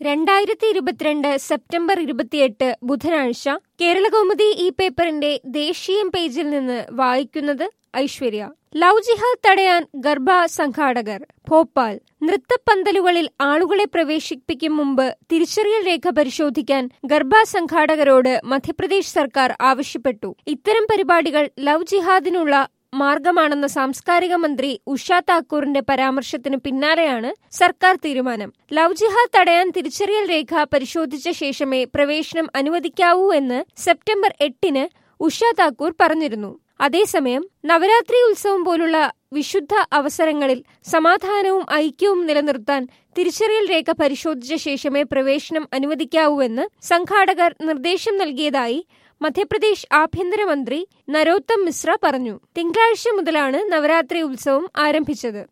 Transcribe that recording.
രണ്ടായിരത്തി ഇരുപത്തിരണ്ട് സെപ്റ്റംബർ ഇരുപത്തിയെട്ട് ബുധനാഴ്ച കേരളകൗമുദി ഈ പേപ്പറിന്റെ ദേശീയം പേജിൽ നിന്ന് വായിക്കുന്നത് ഐശ്വര്യ ലവ് ജിഹാദ് തടയാൻ ഗർഭ സംഘാടകർ ഭോപ്പാൽ നൃത്തപ്പന്തലുകളിൽ ആളുകളെ പ്രവേശിപ്പിക്കും മുമ്പ് തിരിച്ചറിയൽ രേഖ പരിശോധിക്കാൻ ഗർഭ സംഘാടകരോട് മധ്യപ്രദേശ് സർക്കാർ ആവശ്യപ്പെട്ടു ഇത്തരം പരിപാടികൾ ലവ് ജിഹാദിനുള്ള മാർഗമാണെന്ന സാംസ്കാരിക മന്ത്രി ഉഷ താക്കൂറിന്റെ പരാമർശത്തിന് പിന്നാലെയാണ് സർക്കാർ തീരുമാനം ലവ് ജിഹാദ് തടയാൻ തിരിച്ചറിയൽ രേഖ പരിശോധിച്ച ശേഷമേ പ്രവേശനം അനുവദിക്കാവൂ എന്ന് സെപ്റ്റംബർ എട്ടിന് ഉഷ താക്കൂർ പറഞ്ഞിരുന്നു അതേസമയം നവരാത്രി ഉത്സവം പോലുള്ള വിശുദ്ധ അവസരങ്ങളിൽ സമാധാനവും ഐക്യവും നിലനിർത്താൻ തിരിച്ചറിയൽ രേഖ പരിശോധിച്ച ശേഷമേ പ്രവേശനം അനുവദിക്കാവൂവെന്ന് സംഘാടകർ നിർദ്ദേശം നൽകിയതായി മധ്യപ്രദേശ് ആഭ്യന്തരമന്ത്രി നരോത്തം മിശ്ര പറഞ്ഞു തിങ്കളാഴ്ച മുതലാണ് നവരാത്രി ഉത്സവം ആരംഭിച്ചത്